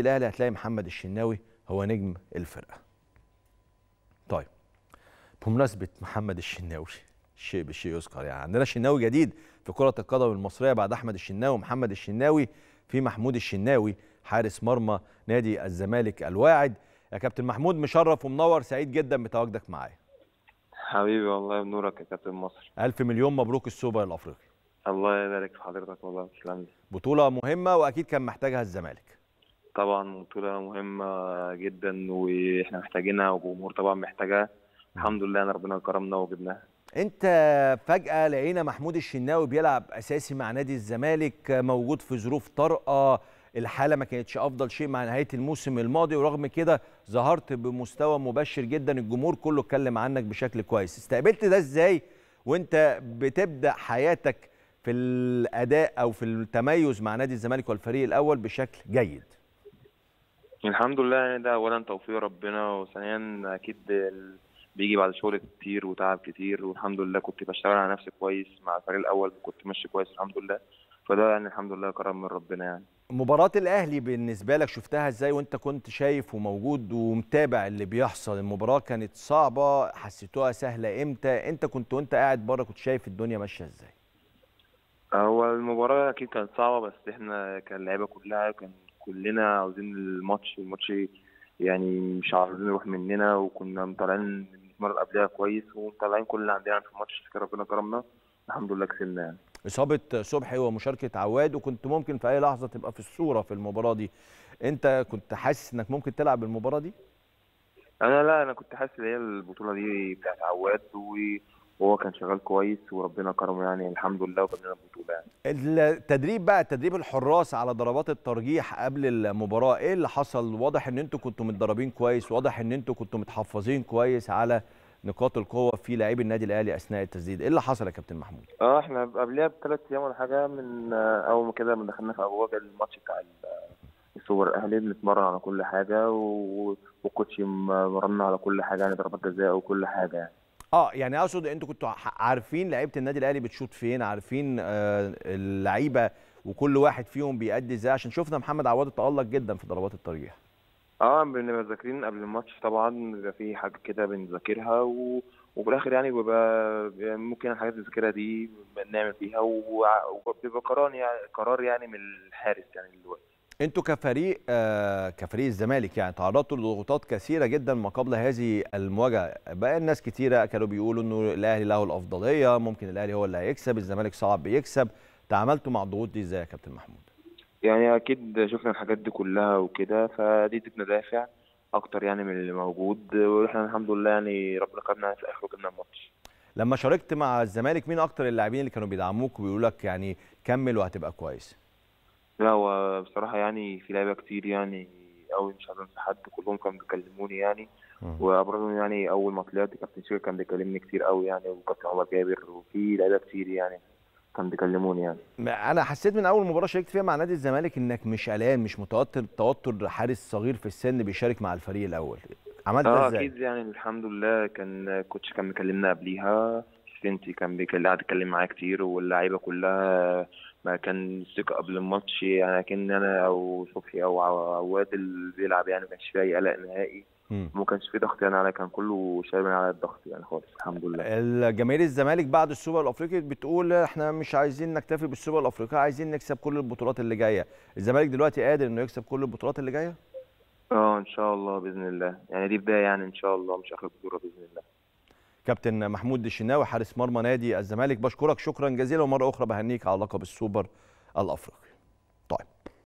الاهلي هتلاقي محمد الشناوي هو نجم الفرقه طيب بمناسبه محمد الشناوي شيء بالشيء يذكر يعني عندنا شناوي جديد في كره القدم المصريه بعد احمد الشناوي ومحمد الشناوي في محمود الشناوي حارس مرمى نادي الزمالك الواعد يا كابتن محمود مشرف ومنور سعيد جدا بتواجدك معايا حبيبي والله بنورك يا كابتن مصر الف مليون مبروك السوبر الافريقي الله يبارك في حضرتك والله تسلم لي بطوله مهمه واكيد كان محتاجها الزمالك طبعا بطولة مهمة جدا واحنا محتاجينها والجمهور طبعا محتاجها الحمد لله ان ربنا كرمنا وجبناها انت فجاه لقينا محمود الشناوي بيلعب اساسي مع نادي الزمالك موجود في ظروف طارئه الحاله ما كانتش افضل شيء مع نهايه الموسم الماضي ورغم كده ظهرت بمستوى مبشر جدا الجمهور كله اتكلم عنك بشكل كويس استقبلت ده ازاي وانت بتبدا حياتك في الاداء او في التميز مع نادي الزمالك والفريق الاول بشكل جيد الحمد لله يعني ده اولا توفيق ربنا وثانيا اكيد ال- بيجي بعد شغل كتير وتعب كتير والحمد لله كنت بشتغل على نفسي كويس مع الفريق الاول كنت ماشي كويس الحمد لله فده يعني الحمد لله كرم من ربنا يعني مباراة الأهلي بالنسبة لك شفتها ازاي وانت كنت شايف وموجود ومتابع اللي بيحصل المباراة كانت صعبة حسيتوها سهلة امتى انت كنت وانت قاعد بره كنت شايف الدنيا ماشية ازاي هو المباراة أكيد كانت صعبة بس إحنا كان اللعيبة كلها كان كلنا عاوزين الماتش الماتش يعني مش عاوزين يروح مننا وكنا مطلعين المرة قبلها كويس ومطلعين كل اللي عندنا في الماتش كان ربنا كرمنا الحمد لله كسبنا يعني. إصابة صبحي ومشاركة عواد وكنت ممكن في أي لحظة تبقى في الصورة في المباراة دي انت كنت حاسس انك ممكن تلعب المباراة دي أنا لا أنا كنت حاسس إن هي البطولة دي بتاعت عواد و- وهو كان شغال كويس وربنا كرمه يعني الحمد لله وجبنا البطولة يعني. التدريب بقى تدريب الحراس على ضربات الترجيح قبل المباراة ايه اللي حصل واضح ان انتوا كنتوا متدربين كويس واضح ان انتوا كنتوا متحفظين كويس على نقاط القوة في لاعبي النادي الأهلي أثناء التسديد ايه اللي حصل يا كابتن محمود اه احنا قبلها بثلاث ايام ولا حاجه من آه، اول ما كده من دخلنا في ابواب الماتش بتاع ال- آه، السوبر الاهلي بنتمرن على كل حاجه و- والكوتش م- مرنا على كل حاجه يعني ضربات جزاء وكل حاجه يعني اه يعني اقصد انتوا كنتوا ح- عارفين لعيبه النادي الاهلي بتشوط فين عارفين آه اللعيبه وكل واحد فيهم بيأدي ازاي عشان شفنا محمد عواد تألق جدا في ضربات الترجيح اه بنبقى ذاكرين قبل الماتش طبعا بيبقى في حاجه كده بنذاكرها و... وفي الاخر يعني بيبقى بيبقى ممكن الحاجات اللي بنذاكرها دي بنعمل فيها وع- وبيبقى قرار يعني قرار يعني من الحارس يعني دلوقتي انتوا كفريق آه كفريق الزمالك يعني تعرضتوا لضغوطات كثيره جدا ما قبل هذه المواجهه بقى الناس كثيره كانوا بيقولوا انه الاهلي له الافضليه ممكن الاهلي هو اللي هيكسب الزمالك صعب بيكسب تعاملتوا مع الضغوط دي ازاي يا كابتن محمود يعني اكيد شفنا الحاجات دي كلها وكده فدي ادتنا دافع اكتر يعني من اللي موجود واحنا الحمد لله يعني ربنا كرمنا في الاخر وجبنا الماتش لما شاركت مع الزمالك مين اكتر اللاعبين اللي كانوا بيدعموك وبيقولوا لك يعني كمل وهتبقى كويس لا هو بصراحه يعني في لعيبه كتير يعني قوي مش عايز انسى حد كلهم كانوا بيكلموني يعني وابرزهم يعني اول ما طلعت كابتن شير كان بيكلمني كتير قوي يعني وكابتن عمر جابر وفي لعيبه كتير يعني كان بيكلموني يعني انا حسيت من اول مباراه شاركت فيها مع نادي الزمالك انك مش قلقان مش متوتر توتر حارس صغير في السن بيشارك مع الفريق الاول عملت ده اه ازاي اكيد يعني الحمد لله كان كوتش كان مكلمنا قبليها سنتي كان بيكلم قعد يتكلم معايا كتير واللعيبه كلها ما كان ثقه قبل الماتش يعني كان انا او صبحي او عواد اللي بيلعب يعني ما كانش فيه اي قلق نهائي مم. وما كانش فيه ضغط يعني عليا كان كله شايل من على الضغط يعني خالص الحمد لله الجماهير الزمالك بعد السوبر الافريقي بتقول احنا مش عايزين نكتفي بالسوبر الافريقي عايزين نكسب كل البطولات اللي جايه الزمالك دلوقتي قادر انه يكسب كل البطولات اللي جايه اه ان شاء الله باذن الله يعني دي بدايه يعني ان شاء الله مش اخر بطوله باذن الله كابتن محمود الشناوي حارس مرمى نادي الزمالك بشكرك شكرا جزيلا ومره اخرى بهنيك على لقب السوبر الافريقي طيب